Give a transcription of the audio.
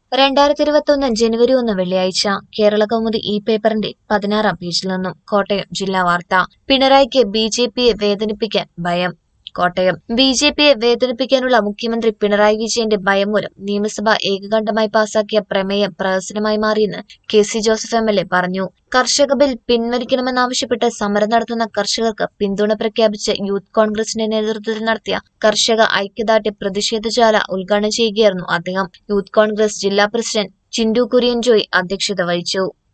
രണ്ടായിരത്തി ഇരുപത്തൊന്ന് ജനുവരി ഒന്ന് വെള്ളിയാഴ്ച കേരള കൗമുദി ഇ പേപ്പറിന്റെ പതിനാറാം പേജിൽ നിന്നും കോട്ടയം ജില്ലാ വാർത്ത പിണറായിക്ക് ബി ജെ പിയെ വേദനിപ്പിക്കാൻ ഭയം കോട്ടയം ബി ജെ പിയെ വേദനിപ്പിക്കാനുള്ള മുഖ്യമന്ത്രി പിണറായി വിജയന്റെ ഭയം മൂലം നിയമസഭ ഏകകണ്ഠമായി പാസാക്കിയ പ്രമേയം പ്രഹസനമായി മാറിയെന്ന് K C Joseph M L A പറഞ്ഞു കർഷക ബിൽ പിൻവലിക്കണമെന്നാവശ്യപ്പെട്ട് സമരം നടത്തുന്ന കർഷകർക്ക് പിന്തുണ പ്രഖ്യാപിച്ച് യൂത്ത് കോൺഗ്രസിന്റെ നേതൃത്വത്തിൽ നടത്തിയ കർഷക ഐക്യദാർഢ്യ പ്രതിഷേധജാല ഉദ്ഘാടനം ചെയ്യുകയായിരുന്നു അദ്ദേഹം യൂത്ത് കോൺഗ്രസ് ജില്ലാ പ്രസിഡന്റ് ചിൻഡു കുര്യൻ ജോയ് അധ്യക്ഷത വഹിച്ചു